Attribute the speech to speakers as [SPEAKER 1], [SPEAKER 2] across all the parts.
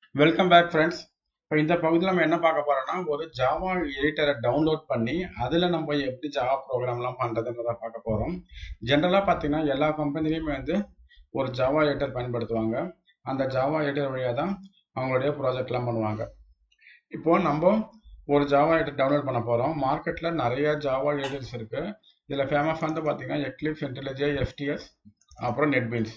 [SPEAKER 1] Welcome back friends இப்போ இந்த பகுதியில் நம்ம என்ன பார்க்க போறோம்னா ஒரு ஜாவா எடிட்டரை டவுன்லோட் பண்ணி அதில் நம்ம எப்படி ஜாவா ப்ரோக்ராம்லாம் பண்ணுறதுன்றதை பார்க்க போகிறோம் ஜென்ரலாக பார்த்தீங்கன்னா எல்லா கம்பெனிலையுமே வந்து ஒரு ஜாவா எடிட்டர் பயன்படுத்துவாங்க அந்த ஜாவா எடிட்டர் வழியாக தான் அவங்களுடைய ப்ராஜெக்ட்லாம் பண்ணுவாங்க இப்போ நம்ம ஒரு ஜாவா எடிட்டர் டவுன்லோட் பண்ண போகிறோம் மார்க்கெட்டில் நிறைய ஜாவா எடிட்டர்ஸ் இருக்குது இதில் ஃபேமஸ் வந்து பார்த்தீங்கன்னா எக்லிப்ஸ் இன்டெலிஜே எஃப்டிஎஸ் அப்புறம் நெட்பீன்ஸ்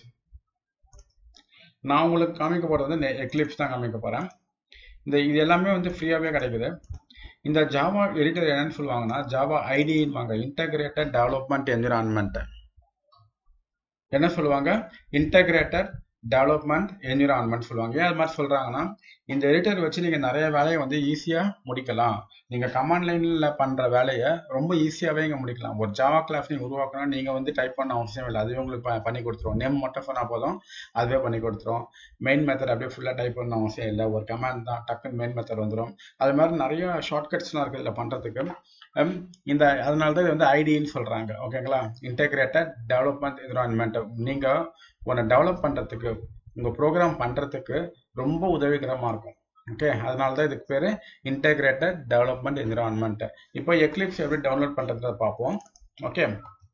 [SPEAKER 1] நான் உங்களுக்கு காமிக்க போகிறது வந்து எக்லிப்ஸ் தான் காமிக்க போகிறேன் இந்த இது எல்லாமே வந்து ஃப்ரீயாகவே கிடைக்குது இந்த ஜாவா எடிட்டர் என்னன்னு சொல்லுவாங்கன்னா ஜாவா ஐடின்வாங்க இன்டகிரேட்டட் டெவலப்மெண்ட் என்விரான்மெண்ட் என்ன சொல்லுவாங்க இன்டகிரேட்டட் டெவலப்மெண்ட் என்விரான்மெண்ட் சொல்லுவாங்க ஏன் அது மாதிரி சொல்கிறாங்கன்னா இந்த எடிட்டர் வச்சு நீங்கள் நிறைய வேலையை வந்து ஈஸியாக முடிக்கலாம் நீங்கள் கமாண்ட் லைனில் பண்ணுற வேலையை ரொம்ப ஈஸியாகவே இங்கே முடிக்கலாம் ஒரு ஜாவா கிளாஸ் நீங்கள் உருவாக்கணும் நீங்கள் வந்து டைப் பண்ண அவசியம் இல்லை அதுவே உங்களுக்கு ப- பண்ணி கொடுத்துரும் நேம் மட்டும் சொன்னால் போதும் அதுவே பண்ணி கொடுத்துரும் மெயின் மெத்தட் அப்படியே ஃபுல்லாக டைப் பண்ண அவசியம் இல்லை ஒரு கமாண்ட் தான் டக்குன்னு மெயின் மெத்தட் வந்துடும் அது மாதிரி நிறைய ஷார்ட்கட்ஸ்லாம் இருக்குது இதில் பண்ணுறதுக்கு ஹம், இந்த அதனால தான் இது வந்து ஐடின்னு சொல்கிறாங்க ஓகேங்களா இன்டெகிரேட்டட் டெவலப்மெண்ட் என்விரான்மெண்ட் நீங்கள் ஒன்று டெவலப் பண்ணுறதுக்கு உங்கள் ப்ரோக்ராம் பண்ணுறதுக்கு ரொம்ப உதவிகரமாக இருக்கும் ஓகே அதனால தான் இதுக்கு பேர் இன்டெகிரேட்டட் டெவலப்மெண்ட் என்விரான்மெண்ட் இப்போ எக்லிப்ஸ் எப்படி டவுன்லோட் பண்ணுறதை பார்ப்போம் ஓகே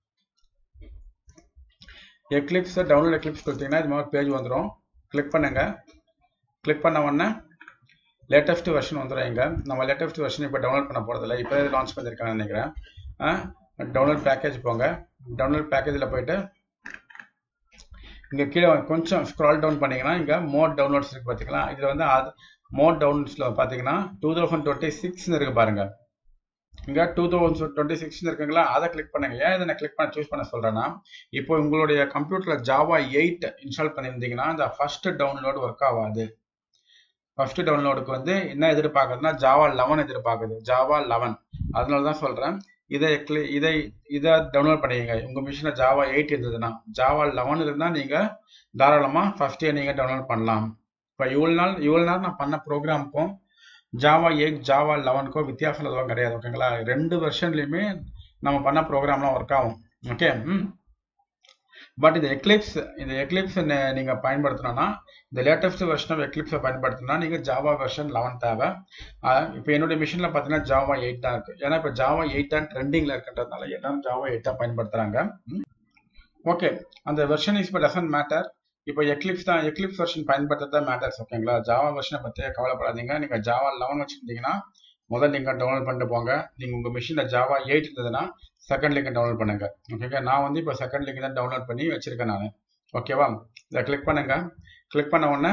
[SPEAKER 1] எக்லிப்ஸை டவுன்லோட் எக்லிப்ஸ் கொடுத்தீங்கன்னா இது மாதிரி பேஜ் வந்துடும் கிளிக் பண்ணுங்க கிளிக் பண்ண உடனே லேட்டஸ்ட் வெர்ஷன் வந்துடும் இங்க நம்ம லேட்டஸ்ட் வெர்ஷன் இப்போ டவுன்லோட் பண்ண போகிறதில்ல இப்போ லான்ச் பண்ணியிருக்காங்கன்னு நினைக்கிறேன் டவுன்லோட் பேக்கேஜ் போங்க டவுன்லோட் பேக்கேஜில் போயிட்டு இங்கே கீழே கொஞ்சம் ஸ்க்ரால் டவுன் பண்ணீங்கன்னா இங்கே மோட் டவுன்லோட்ஸ் இருக்கு பார்த்தீங்களா இதில் வந்து அது மோட் டவுன்லோட்ஸில் பார்த்தீங்கன்னா டூ தௌசண்ட் டுவெண்ட்டி சிக்ஸ்னு இருக்கு பாருங்க இங்கே டூ தௌசண்ட் டுவெண்ட்டி சிக்ஸ்னு இருக்குங்களா அதை கிளிக் பண்ணுங்க ஏன் இதை நான் கிளிக் பண்ண சூஸ் பண்ண சொல்கிறேன்னா இப்போ உங்களுடைய கம்ப்யூட்டரில் ஜாவா எயிட் இன்ஸ்டால் பண்ணியிருந்தீங்கன்னா இந்த ஃபர்ஸ்ட் டவுன்லோட் ஒர்க் ஆகாது ஃபர்ஸ்ட் டவுன்லோடுக்கு வந்து என்ன எதிர்பார்க்குதுன்னா ஜாவா லெவன் எதிர்பார்க்குது ஜாவா லெவன் அதனால தான் சொல்கிறேன் இதை கிளி இதை இதை டவுன்லோட் பண்ணிக்கங்க உங்கள் மிஷினில் ஜாவா எயிட் இருந்ததுன்னா ஜாவா லெவன் இருந்தால் நீங்கள் தாராளமாக ஃபஸ்ட்டே நீங்கள் டவுன்லோட் பண்ணலாம் இப்போ இவ்வளோ நாள் இவ்வளோ நாள் நான் பண்ண ப்ரோக்ராமுக்கும் ஜாவா எயிட் ஜாவா லெவனுக்கும் வித்தியாசம் எதுவும் கிடையாது ஓகேங்களா ரெண்டு வெர்ஷன்லையுமே நம்ம பண்ண ப்ரோக்ராம்லாம் ஒர்க் ஆகும் ஓகே ம் பட் இந்த எக்லிப்ஸ் இந்த எக்லிப்ஸ் நீங்கள் பயன்படுத்தணும்னா இந்த லேட்டஸ்ட் வெர்ஷன் ஆஃப் எக்லிப்ஸை பயன்படுத்தணும்னா நீங்கள் ஜாவா வெர்ஷன் லெவன் தேவை இப்போ என்னுடைய மிஷினில் பார்த்தீங்கன்னா ஜாவா எயிட் தான் இருக்குது ஏன்னா இப்போ ஜாவா எயிட் தான் ட்ரெண்டிங்கில் இருக்கின்றதுனால எல்லாரும் ஜாவா எயிட்டாக பயன்படுத்துகிறாங்க ஓகே அந்த வெர்ஷன் இஸ் இப்போ டசன்ட் மேட்டர் இப்போ எக்லிப்ஸ் தான் எக்லிப்ஸ் வெர்ஷன் பயன்படுத்துறது தான் மேட்டர்ஸ் ஓகேங்களா ஜாவா வெர்ஷனை பற்றி கவலைப்படாதீங்க நீங்கள் ஜாவா லெவன் வச்சுருந்தீங்கன்னா முதல்ல நீங்கள் டவுன்லோட் பண்ணிட்டு போங்க நீங்கள் உங்கள் மிஷினில் ஜாவா எயிட் இருந்ததுன்னா செகண்ட் லிங்க் டவுன்லோட் பண்ணுங்க ஓகேங்க நான் வந்து இப்போ செகண்ட் லிங்க் தான் டவுன்லோட் பண்ணி வச்சிருக்கேன் நான் ஓகேவா இதை கிளிக் பண்ணுங்க கிளிக் பண்ண உடனே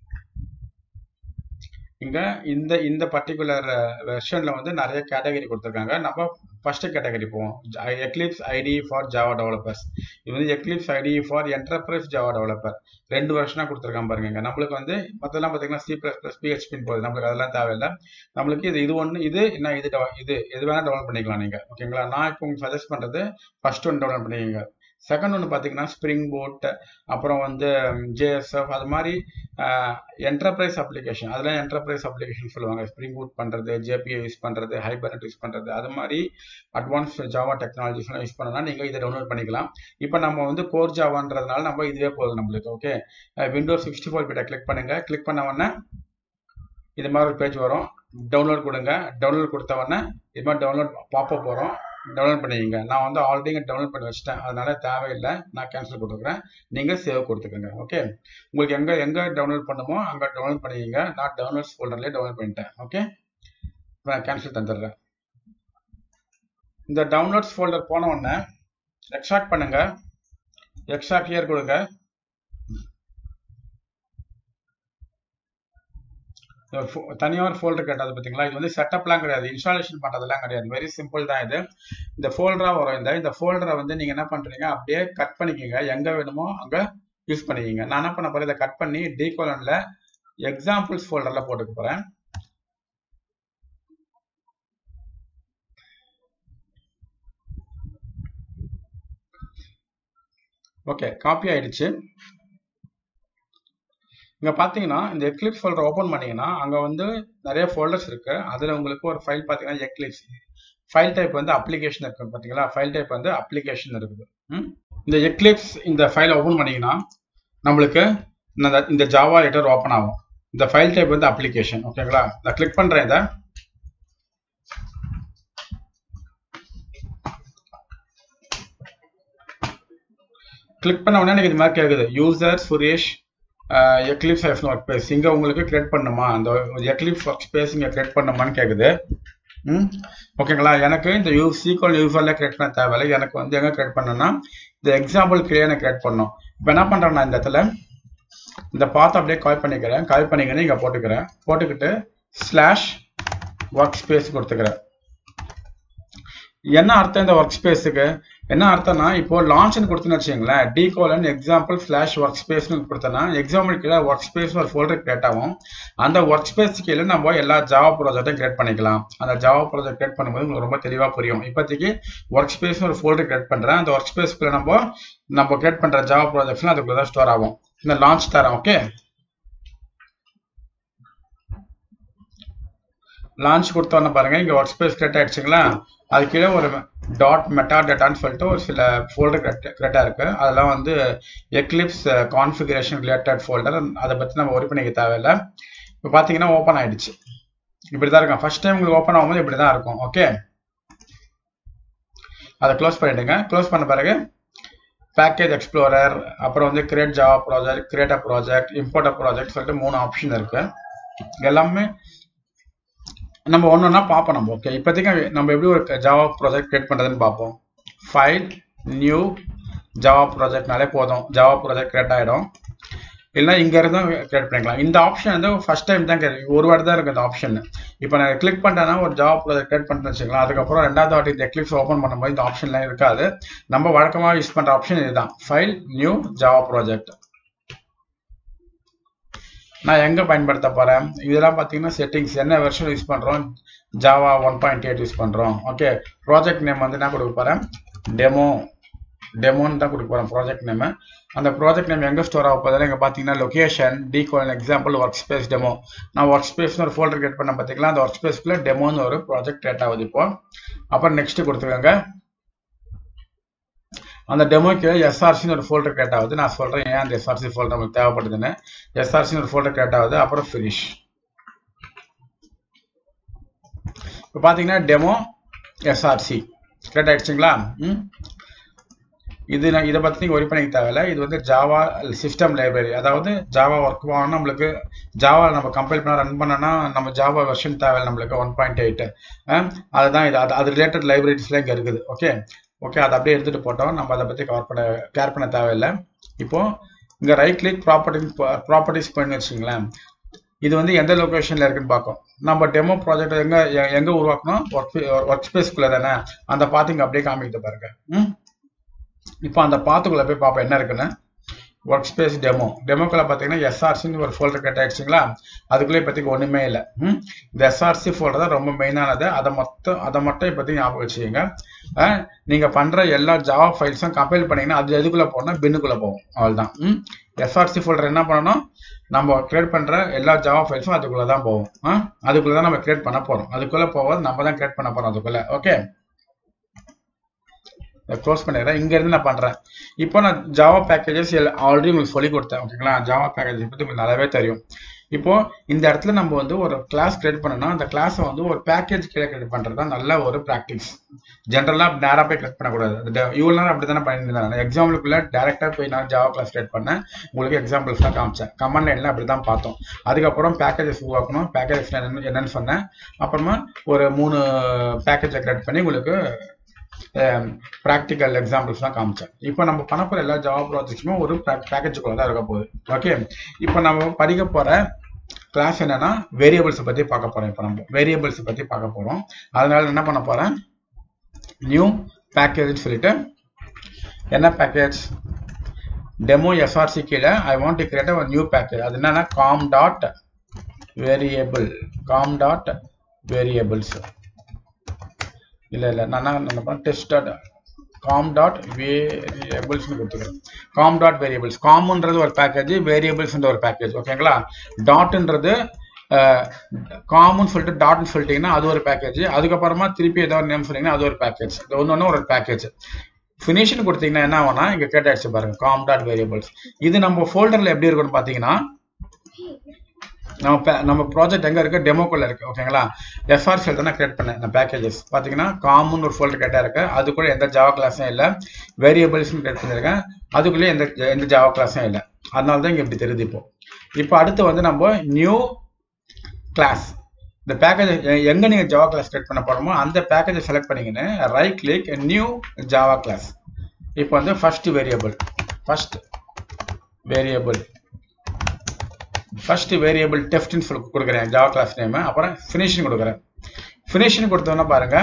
[SPEAKER 1] இங்க இந்த இந்த பர்டிகுலர் வெர்ஷன்ல வந்து நிறைய கேட்டகரி கொடுத்துருக்காங்க நம்ம ஃபர்ஸ்ட் கேட்டகரி போவோம் Eclipse IDE for Java developers இது வந்து Eclipse IDE for enterprise Java developer ரெண்டு வருஷனா கொடுத்துருக்காங்க பாருங்க இங்க. நம்மளுக்கு வந்து மற்றெல்லாம் பார்த்தீங்கன்னா சி ப்ளஸ் ப்ளஸ் பிஹெச்பின்னு போகுது நம்மளுக்கு அதெல்லாம் தேவையில்லை நம்மளுக்கு இது இது ஒன்று இது என்ன இது dev- இது எது வேணா டவுன்லோட் பண்ணிக்கலாம் நீங்க ஓகேங்களா நான் இப்போ உங்களுக்கு சஜஸ்ட் பண்றது ஃபர்ஸ்ட் ஒன் டவுன்லோட் பண்ணிக்கோங்க செகண்ட் ஒன்று பார்த்தீங்கன்னா ஸ்ப்ரிங் போட் அப்புறம் வந்து ஜேஎஸ்எஃப் அது மாதிரி என்டர்பிரைஸ் அப்ளிகேஷன் அதெல்லாம் என்டர்பிரைஸ் அப்ளிகேஷன் சொல்லுவாங்க ஸ்ப்ரிங் பூட் பண்ணுறது ஜேபிஐ யூஸ் பண்ணுறது ஹைபர்நெட் யூஸ் பண்ணுறது அது மாதிரி அட்வான்ஸ் ஜாவா டெக்னாலஜிஸ்லாம் யூஸ் பண்ணனா நீங்கள் இதை டவுன்லோட் பண்ணிக்கலாம் இப்போ நம்ம வந்து கோர் ஜாவான்றதுனால நம்ம இதுவே போதும் நம்மளுக்கு ஓகே விண்டோஸ் சிக்ஸ்டி ஃபோர் பிட்டை கிளிக் பண்ணுங்க கிளிக் பண்ண உடனே இது மாதிரி ஒரு பேஜ் வரும் டவுன்லோட் கொடுங்க டவுன்லோட் கொடுத்த உடனே இது மாதிரி டவுன்லோட் பாப்பப் வரும் டவுன்லோட் பண்ணிக்கங்க நான் வந்து ஆல்ரெடி டவுன்லோட் பண்ணி வச்சிட்டேன் அதனால தேவையில்லை நான் கேன்சல் கொடுத்துக்கிறேன் நீங்கள் சேவ் கொடுத்துக்கோங்க ஓகே உங்களுக்கு எங்கே எங்கே டவுன்லோட் பண்ணுமோ அங்கே டவுன்லோட் பண்ணிக்கங்க நான் டவுன்லோட்ஸ் ஃபோல்டர்லேயே டவுன்லோட் பண்ணிட்டேன் ஓகே நான் கேன்சல் தந்துடுறேன் இந்த டவுன்லோட்ஸ் ஃபோல்டர் போன உடனே எக்ஸ்ட்ராக்ட் பண்ணுங்க எக்ஸ்ட்ராக்ட் கிளியர் கொடுங்க தனியாக ஒரு ஃபோல்டர் கேட்டது பார்த்தீங்களா இது வந்து செட்டப்லாம் கிடையாது இன்ஸ்டாலேஷன் பண்ணுறதுலாம் கிடையாது வெரி சிம்பிள் தான் இது இந்த ஃபோல்டராக வரும் இந்த இந்த ஃபோல்டரை வந்து நீங்கள் என்ன பண்ணுறீங்க அப்படியே கட் பண்ணிக்கோங்க எங்கே வேணுமோ அங்கே யூஸ் பண்ணிக்கிங்க நான் என்ன பண்ண போகிறேன் இதை கட் பண்ணி டீகோலனில் எக்ஸாம்பிள்ஸ் ஃபோல்டரில் போட்டுக்க போகிறேன் ஓகே காப்பி ஆயிடுச்சு இங்கே பார்த்தீங்கன்னா இந்த எக்லிப்ஸ் ஃபோல்டர் ஓப்பன் பண்ணீங்கன்னா அங்கே வந்து நிறைய ஃபோல்டர்ஸ் இருக்கு அதில் உங்களுக்கு ஒரு ஃபைல் பார்த்தீங்கன்னா எக்லிப்ஸ் ஃபைல் டைப் வந்து அப்ளிகேஷன் இருக்கு பார்த்தீங்களா ஃபைல் டைப் வந்து அப்ளிகேஷன் இருக்குது ம்? இந்த எக்லிப்ஸ் இந்த ஃபைலை ஓப்பன் பண்ணீங்கன்னா நம்மளுக்கு இந்த- இந்த ஜாவா எடிட்டர் ஓப்பன் ஆகும் இந்த ஃபைல் டைப் வந்து அப்ளிகேஷன் ஓகேங்களா நான் கிளிக் பண்றேன் இதை கிளிக் பண்ண உடனே எனக்கு இது மாதிரி கேட்குது user Suresh Eclipse F work space இங்கே உங்களுக்கு கிரியேட் பண்ணுமா அந்த எக்லிப்ஸ் ஒர்க் ஸ்பேஸ் இங்கே கிரியேட் பண்ணுமான்னு கேட்குது ம் ஓகேங்களா எனக்கு இந்த யூ சீக்வல் யூசரில் கிரியேட் பண்ண தேவையில்லை எனக்கு வந்து எங்கே கிரியேட் பண்ணணும்னா இந்த எக்ஸாம்பிள் கீழே எனக்கு கிரியேட் பண்ணணும் இப்போ என்ன பண்ணுறேன் நான் இந்த இடத்துல இந்த பாத் அப்படியே கால் பண்ணிக்கிறேன் கால் பண்ணிக்கிறேன் இங்கே போட்டுக்கிறேன் போட்டுக்கிட்டு ஸ்லாஷ் ஒர்க் ஸ்பேஸ் கொடுத்துக்கிறேன் என்ன அர்த்தம் இந்த ஒர்க் ஸ்பேஸுக்கு என்ன அர்த்தம்னா இப்போ லான்ச்னு கொடுத்துன்னு வச்சுங்களேன் D colon example flash work ஸ்பேஸ்னு கொடுத்தோன்னா எக்ஸாம்பிள் கீழே ஒர்க் ஸ்பேஸ் ஒரு ஃபோல்டர் கிரியேட் ஆகும் அந்த ஒர்க் ஸ்பேஸ் கீழே நம்ம எல்லா ஜாவா ப்ராஜெக்ட்டும் கிரியேட் பண்ணிக்கலாம் அந்த ஜாவா ப்ராஜெக்ட் கிரியேட் பண்ணும்போது உங்களுக்கு ரொம்ப தெளிவாக புரியும் இப்போதைக்கு ஒர்க் ஸ்பேஸ் ஒரு ஃபோல்டர் கிரியேட் பண்ணுறேன் அந்த ஒர்க் ஸ்பேஸ்க்குள்ள நம்ம நம்ம கிரியேட் பண்ணுற ஜாவா ப்ராஜெக்ட்ஸ்லாம் அதுக்குள்ள தான் ஸ்டோர் ஆகும் இந்த லான்ச் தரேன் ஓகே லான்ச் கொடுத்தோன்னு பாருங்க இங்க ஒர்க் ஸ்பேஸ் கிரியேட் ஆயிடுச்சுங்களா அது கீழே ஒரு டாட் மெட்டா டேட்டான்னு சொல்லிட்டு ஒரு சில ஃபோல்டர் கிரியேட்டா இருக்கு அதெல்லாம் வந்து எக்லிப்ஸ் கான்ஃபிகரேஷன் ரிலேட்டட் ஃபோல்டர் அதை பத்தி நம்ம ஒரி பண்ணிக்க தேவையில்லை இப்போ பார்த்தீங்கன்னா ஓப்பன் ஆயிடுச்சு இப்படி தான் இருக்கும் ஃபர்ஸ்ட் டைம் உங்களுக்கு ஓப்பன் ஆகும்போது இப்படி தான் இருக்கும் ஓகே அதை க்ளோஸ் பண்ணிடுங்க க்ளோஸ் பண்ண பிறகு பேக்கேஜ் எக்ஸ்ப்ளோரர் அப்புறம் வந்து create Java project create a project import a project சொல்லிட்டு மூணு ஆப்ஷன் இருக்கு எல்லாமே நம்ம ஒன்று ஒன்றா பார்ப்போம் நம்ம ஓகே இப்போதைக்கு நம்ம எப்படி ஒரு ஜாவா ப்ராஜெக்ட் கிரியேட் பண்ணுறதுன்னு பார்ப்போம் ஃபைல் நியூ ஜாவா ப்ராஜெக்ட்னாலே போதும் ஜாவா ப்ராஜெக்ட் கிரியேட் ஆகிடும் இல்லைனா இங்கே இருந்தும் கிரியேட் பண்ணிக்கலாம் இந்த ஆப்ஷன் வந்து ஃபர்ஸ்ட் டைம் தான் கிடைக்கும் ஒரு வாட்டி தான் இருக்குது இந்த ஆப்ஷன் இப்போ நான் கிளிக் பண்ணிட்டேன்னா ஒரு ஜாவா ப்ராஜெக்ட் கிரியேட் பண்ணிட்டு வச்சுக்கலாம் அதுக்கப்புறம் ரெண்டாவது வாட்டி இந்த கிளிக்ஸ் ஓப்பன் பண்ணும்போது இந்த ஆப்ஷன்லாம் இருக்காது நம்ம வழக்கமாக யூஸ் பண்ணுற ஆப்ஷன் இதுதான் ஃபைல் நியூ ஜாவா ப்ராஜெக்ட் நான் எங்கே பயன்படுத்த போகிறேன் இதெல்லாம் பார்த்தீங்கன்னா செட்டிங்ஸ் என்ன வெர்ஷன் யூஸ் பண்ணுறோம் Java one point eight use பண்ணுறோம் ஓகே ப்ராஜெக்ட் நேம் வந்து என்ன கொடுக்க போகிறேன் டெமோ டெமோன்னு தான் கொடுக்க போகிறேன் ப்ராஜெக்ட் நேம் அந்த ப்ராஜெக்ட் நேம் எங்கே ஸ்டோர் ஆக போதில் இங்கே பார்த்தீங்கன்னா location D colon example work space demo நான் ஒர்க் ஸ்பேஸ்னு ஒரு ஃபோல்டர் கிரியேட் பண்ண பார்த்தீங்களா அந்த ஒர்க் ஸ்பேஸ்க்குள்ளே டெமோன்னு ஒரு ப்ராஜெக்ட் கிரியேட் ஆகுது இப்போ அப்புறம் நெக்ஸ்ட் கொடுத்துருக்காங்க அந்த டெமோக்கு எஸ்ஆர்சின்னு ஒரு ஃபோல்டர் கிரியேட் ஆகுது நான் சொல்கிறேன் ஏன் அந்த எஸ்ஆர்சி ஃபோல்டர் நமக்கு தேவைப்படுதுன்னு எஸ்ஆர்சின்னு ஒரு ஃபோல்டர் கிரியேட் ஆகுது அப்புறம் ஃபினிஷ் இப்போ பார்த்தீங்கன்னா டெமோ எஸ்ஆர்சி கிரியேட் ஆயிடுச்சுங்களா ம் இது நான் இதை பற்றி நீங்கள் ஒரி பண்ணிக்க தேவையில்ல இது வந்து ஜாவா சிஸ்டம் லைப்ரரி அதாவது ஜாவா ஒர்க் பண்ணணும் நம்மளுக்கு ஜாவா நம்ம கம்பைல் பண்ண ரன் பண்ணோன்னா நம்ம ஜாவா வெர்ஷன் தேவையில்லை நம்மளுக்கு ஒன் பாயிண்ட் எயிட் அதுதான் இது அது அது ரிலேட்டட் லைப்ரரிஸ்லாம் இங்கே இருக்குது ஓகே ஓகே அதை அப்படியே எடுத்துகிட்டு போட்டோம் நம்ம அதை பற்றி கவர் பண்ண கேர் பண்ண தேவையில்லை இப்போ இங்கே ரைட் கிளிக் ப்ராப்பர்ட்டி ப்ராப்பர்ட்டிஸ் பண்ணி வச்சிங்களேன் இது வந்து எந்த லொக்கேஷனில் இருக்குன்னு பார்க்கும் நம்ம டெமோ ப்ராஜெக்ட் எங்கே எங்கே உருவாக்கணும் ஒர்க் ஒர்க் ஸ்பேஸ்க்குள்ளே தானே அந்த பார்த்து இங்கே அப்படியே காமிக்கிட்டு பாருங்க ம் இப்போ அந்த பாத்துக்குள்ளே போய் பார்ப்போம் என்ன இருக்குன்னு ஒர்க் ஸ்பேஸ் டெமோ டெமோக்குள்ள பார்த்தீங்கன்னா எஸ்ஆர்சின்னு ஒரு ஃபோல்டர் கட் ஆயிடுச்சுங்களா அதுக்குள்ளே இப்போதைக்கு ஒன்றுமே இல்லை ம் இந்த எஸ்ஆர்சி ஃபோல்டர் தான் ரொம்ப மெயினானது அதை மொத்தம் அதை மட்டும் இப்போதைக்கு ஞாபகம் வச்சுக்கோங்க நீங்கள் பண்ணுற எல்லா ஜாவா ஃபைல்ஸும் கம்பைல் பண்ணீங்கன்னா அது எதுக்குள்ளே போகணும் பின்னுக்குள்ளே போகும் அவ்வளோதான் ம் எஸ்ஆர்சி ஃபோல்டர் என்ன பண்ணணும் நம்ம கிரியேட் பண்ணுற எல்லா ஜாவா ஃபைல்ஸும் அதுக்குள்ளே தான் போகும் அதுக்குள்ளே தான் நம்ம கிரியேட் பண்ண போகிறோம் அதுக்குள்ளே போவது நம்ம தான் கிரியேட் பண்ண போகிறோம் அதுக்குள்ளே ஓகே க்ளோஸ் பண்ணிடுறேன் இங்கேருந்து நான் பண்ணுறேன் இப்போ நான் ஜாவா பேக்கேஜஸ் ஆல்ரெடி உங்களுக்கு சொல்லி கொடுத்தேன் ஓகேங்களா ஜாவா பேக்கேஜஸ் பற்றி உங்களுக்கு நல்லாவே தெரியும் இப்போ இந்த இடத்துல நம்ம வந்து ஒரு கிளாஸ் கிரியேட் பண்ணோம்னா அந்த கிளாஸை வந்து ஒரு பேக்கேஜ் கீழே கிரியேட் பண்ணுறது தான் நல்ல ஒரு ப்ராக்டிஸ் ஜென்ரலாக நேராக போய் கிரியேட் பண்ணக்கூடாது இவ்வளோ நேரம் அப்படி தானே பண்ணியிருந்தேன் எக்ஸாம்பிளுக்குள்ள டேரெக்டாக போய் நான் ஜாவா கிளாஸ் கிரியேட் பண்ணேன் உங்களுக்கு எக்ஸாம்பிள்ஸ்லாம் காமிச்சேன் கமெண்ட் லைனில் அப்படி தான் பார்த்தோம் அதுக்கப்புறம் பேக்கேஜஸ் உருவாக்கணும் பேக்கேஜஸ் என்னன்னு என்னன்னு சொன்னேன் அப்புறமா ஒரு மூணு பேக்கேஜை கிரியேட் பண்ணி உங்களுக்கு ப்ராக்டிக்கல் எக்ஸாம்பிள்ஸ்லாம் காமிச்சேன் இப்போ நம்ம பண்ண போகிற எல்லா ஜாவா ப்ராஜெக்ட்ஸுமே ஒரு பேக்கேஜுக்குள்ள தான் இருக்க போகுது ஓகே இப்போ நம்ம படிக்க போகிற கிளாஸ் என்னன்னா வேரியபிள்ஸை பற்றி பார்க்க போகிறோம் இப்போ நம்ம வேரியபிள்ஸை பற்றி பார்க்க போகிறோம் அதனால என்ன பண்ண போகிறேன் நியூ பேக்கேஜ்னு சொல்லிட்டு என்ன பேக்கேஜ் டெமோ எஸ்ஆர்சி கீழே ஐ வாண்ட் டு கிரியேட் ஒரு நியூ பேக்கேஜ் அது என்னன்னா com dot variable com dot variables இல்லை இல்லை நான் என்ன டெஸ்ட் டாட் காம் டாட் வேரியபிள்ஸ்னு கொடுத்துக்கிறேன் காம் டாட் வேரியபிள்ஸ் காம்ன்றது ஒரு பேக்கேஜ் வேரியபிள்ஸ்ன்ற ஒரு பேக்கேஜ் ஓகேங்களா டாட்ன்றது காமன் சொல்லிட்டு டாட்னு சொல்லிட்டீங்கன்னா அது ஒரு பேக்கேஜ் அதுக்கப்புறமா திருப்பி ஏதாவது நேம் சொன்னீங்கன்னா அது ஒரு பேக்கேஜ் ஒன்று ஒன்று ஒரு பேக்கேஜ் ஃபினிஷ்னு கொடுத்தீங்கன்னா என்ன ஆகும்னா இங்கே கேட்டாச்சு பாருங்க காம் டாட் வேரியபிள்ஸ் இது நம்ம ஃபோல்டரில் எப்படி இருக்கும்னு பார்த்தீங்கன்னா நம்ம pa- நம்ம ப்ராஜெக்ட் எங்க இருக்கு டெமோக்குள்ள இருக்கு ஓகேங்களா எஃப்ஆர்சிஎல் தான் நான் கிரியேட் பண்ணேன் இந்த பேக்கேஜஸ் பாத்தீங்கன்னா காமன் ஒரு ஃபோல்டர் கேட்டா இருக்கு அதுக்குள்ள எந்த ஜாவா கிளாஸும் இல்லை வேரியபிள்ஸ் கிரியேட் பண்ணிருக்கேன் அதுக்குள்ளே எந்த எந்த ஜாவா கிளாஸும் இல்லை அதனால தான் இங்க இப்படி தெரியுது இப்போ இப்போ அடுத்து வந்து நம்ம நியூ கிளாஸ் இந்த பேக்கேஜ் எங்க நீங்க ஜாவா கிளாஸ் கிரியேட் பண்ண போறோமோ அந்த பேக்கேஜை செலக்ட் பண்ணீங்கன்னு right click new Java class இப்போ வந்து first variable first variable first variable டெஃப்ட்னு சொல்லி கொடுக்குறேன் ஜாவா கிளாஸ் நேம் அப்புறம் ஃபினிஷிங் கொடுக்குறேன் ஃபினிஷிங் கொடுத்தோன்னா பாருங்க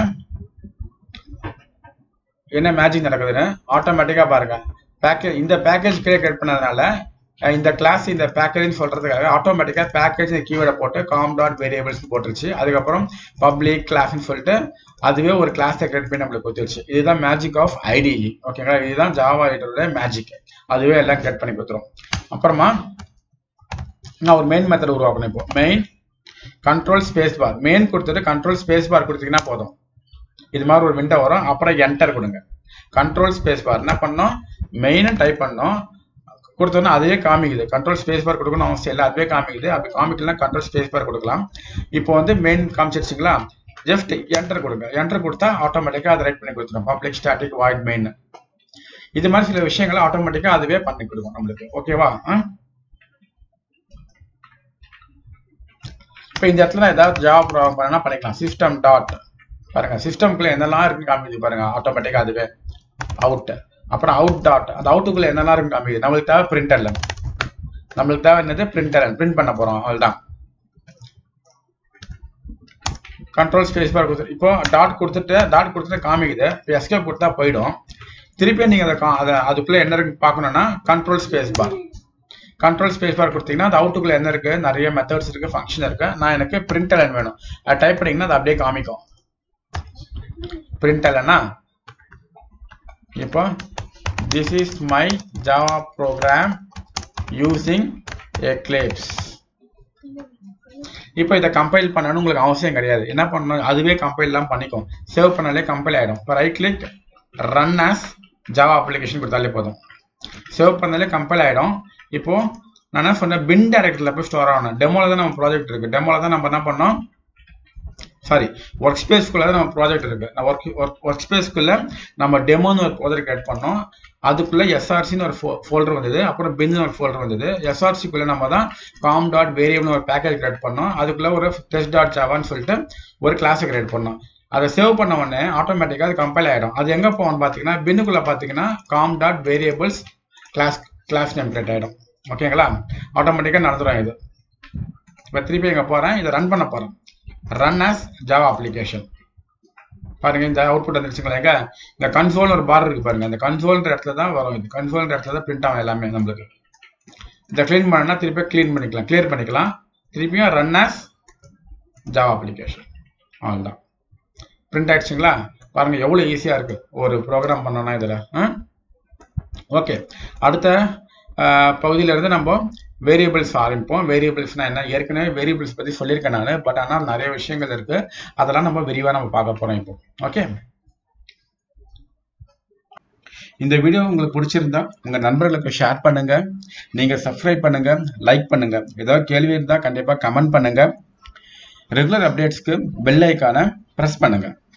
[SPEAKER 1] என்ன மேஜிக் நடக்குதுன்னு ஆட்டோமேட்டிக்கா பாருங்க பேக்கேஜ் இந்த பேக்கேஜ் கிரியேட் பண்ணதுனால அஹ் இந்த கிளாஸ் இந்த பேக்கேஜ் சொல்றதுக்காக ஆட்டோமேட்டிக்கா பேக்கேஜ் கீவேர்டை போட்டு காம் டாட் வேரியபிள்ஸ் போட்டுருச்சு அதுக்கப்புறம் பப்ளிக் கிளாஸ்னு சொல்லிட்டு அதுவே ஒரு கிளாஸ் கிரியேட் பண்ணி நம்மளுக்கு கொடுத்துருச்சு இதுதான் மேஜிக் ஆஃப் ஐடிஇ ஓகேங்களா இதுதான் ஜாவா எடிட்டரோட மேஜிக் அதுவே எல்லாம் கிரியேட் பண்ணி கொடுத்துரும் அப்புறமா நான் ஒரு மெயின் மெத்தட் உருவாக்கணும் இப்போ main control space bar main கொடுத்துட்டு கண்ட்ரோல் ஸ்பேஸ் பார் கொடுத்தீங்கன்னா போதும் இது மாதிரி ஒரு விண்டோ வரும் அப்புறம் என்டர் கொடுங்க கண்ட்ரோல் ஸ்பேஸ் பார் என்ன பண்ணோம் மெயினும் டைப் பண்ணோம் கொடுத்தோன்னா அதுவே காமிக்குது கண்ட்ரோல் ஸ்பேஸ் பார் கொடுக்கணும் அவசியம் இல்லை அதுவே காமிக்குது அப்படி காமிக்கலாம் கண்ட்ரோல் ஸ்பேஸ் பார் கொடுக்கலாம் இப்போ வந்து மெயின் காமிச்சிருச்சுங்களா ஜஸ்ட் என்டர் கொடுங்க என்டர் கொடுத்தா ஆட்டோமேட்டிக்காக அதை ரைட் பண்ணி கொடுத்துரும் பப்ளிக் ஸ்டாட்டிக் வாய்ட் மெயின் இது மாதிரி சில விஷயங்களை ஆட்டோமேட்டிக்காக அதுவே பண்ணி கொடுக்கும் நம்மளுக்கு ஓகேவா இப்போ இந்த இடத்துல நான் ஏதாவது ஜாப் ப்ராப்ளம் பண்ணா பண்ணிக்கலாம் சிஸ்டம் டாட் பாருங்க சிஸ்டம்குள்ள என்னெல்லாம் இருக்குன்னு காமிக்குது பாருங்க ஆட்டோமேட்டிக்கா அதுவே அவுட் அப்புறம் அவுட் டாட் அந்த அவுட்டுக்குள்ள என்னெல்லாம் இருக்குன்னு காமிக்குது நம்மளுக்கு தேவை பிரிண்டர்ல நம்மளுக்கு தேவை என்னது பிரிண்டர் பிரிண்ட் பண்ண போறோம் அவ்வளவுதான் கண்ட்ரோல் ஸ்பேஸ் பார் கொடுத்து இப்போ டாட் கொடுத்துட்டு டாட் கொடுத்துட்டு காமிக்குது இப்போ எஸ்கேப் கொடுத்தா போயிடும் திருப்பி நீங்க அதை கா- அதை அதுக்குள்ள என்ன இருக்குன்னு பார்க்கணும்னா control space bar control space bar கொடுத்தீங்கன்னா அது அவுட்டுக்குள்ள என்ன இருக்கு நிறைய மெத்தட்ஸ் இருக்கு ஃபங்க்ஷன் இருக்கு நான் எனக்கு பிரிண்ட் எலன் வேணும் அது டைப் பண்ணீங்கன்னா அது அப்படியே காமிக்கும் பிரிண்ட் எலனா இப்போ this is my Java program using Eclipse இப்போ இதை கம்பைல் பண்ணணும்னு உங்களுக்கு அவசியம் கிடையாது என்ன பண்ணணும் அதுவே கம்பைல்லாம் பண்ணிக்கும் சேவ் பண்ணாலே கம்பைல் ஆயிடும் இப்போ right click run as Java application கொடுத்தாலே போதும் சேவ் பண்ணாலே கம்பைல் ஆயிடும் இப்போ நான் என்ன சொன்னேன் பின் டைரக்டரில் போய் ஸ்டோர் ஆகணும் டெமோல தான் நம்ம ப்ராஜெக்ட் இருக்கு டெமோல தான் நம்ம என்ன பண்ணோம் சாரி ஒர்க் ஸ்பேஸ்க்குள்ள தான் நம்ம ப்ராஜெக்ட் இருக்கு நான் ஒர்க் ஒர்க் ஸ்பேஸ்க்குள்ள நம்ம டெமோன்னு ஒரு ப்ராஜெக்ட் கிரியேட் பண்ணோம் அதுக்குள்ள எஸ்ஆர்சின்னு ஒரு ஃபோல்டர் வந்தது அப்புறம் பின்னு ஒரு ஃபோல்டர் வந்தது எஸ்ஆர்சிக்குள்ள நம்ம தான் காம் டாட் வேரியபிள்னு ஒரு பேக்கேஜ் கிரியேட் பண்ணோம் அதுக்குள்ள ஒரு டெஸ்ட் டாட் ஜாவான்னு சொல்லிட்டு ஒரு கிளாஸை கிரியேட் பண்ணோம் அதை சேவ் பண்ண உடனே ஆட்டோமேட்டிக்காக அது கம்பைல் ஆயிடும் அது எங்க போகும்னு பார்த்தீங்கன்னா பின்னுக்குள்ள பார்த்தீங்கன்னா com dot variables class class name create ஆயிடும் ஓகேங்களா ஆட்டோமேட்டிக்காக நடந்துடும் இது இப்போ திருப்பி எங்க போறேன் இதை ரன் பண்ண போறேன் ரன் as ஜாவா அப்ளிகேஷன் பாருங்க இந்த அவுட்புட் வந்துருச்சுங்களா எங்க இந்த கன்சோல் ஒரு பார் இருக்கு பாருங்க இந்த கன்சோல்ன்ற இடத்துல தான் வரும் இது கன்சோல்ன்ற இடத்துல தான் பிரிண்ட் ஆகும் எல்லாமே நம்மளுக்கு இதை க்ளீன் பண்ணனா திருப்பி க்ளீன் பண்ணிக்கலாம் கிளியர் பண்ணிக்கலாம் திருப்பியும் ரன் as ஜாவா அப்ளிகேஷன் அவ்வளோதான் பிரிண்ட் ஆயிடுச்சுங்களா பாருங்க எவ்வளோ ஈஸியா இருக்கு ஒரு ப்ரோக்ராம் பண்ணோம்னா இதுல ஓகே அடுத்த அஹ், பகுதியில இருந்து நம்ம வேரியபிள்ஸ் ஆரம்பிப்போம் வேரியபிள்ஸ்னா என்ன ஏற்கனவே வேரியபிள்ஸ் பத்தி சொல்லியிருக்கேன் நான் பட் ஆனால் நிறைய விஷயங்கள் இருக்கு அதெல்லாம் நம்ம விரிவா நம்ம பார்க்க போறோம் இப்போ ஓகே இந்த வீடியோ உங்களுக்கு பிடிச்சிருந்தா உங்க நண்பர்களுக்கு ஷேர் பண்ணுங்க நீங்க சப்ஸ்கிரைப் பண்ணுங்க லைக் பண்ணுங்க ஏதாவது கேள்வி இருந்தா கண்டிப்பா கமெண்ட் பண்ணுங்க ரெகுலர் அப்டேட்ஸ்க்கு பெல் ஐக்கான பிரஸ் பண்ணுங்க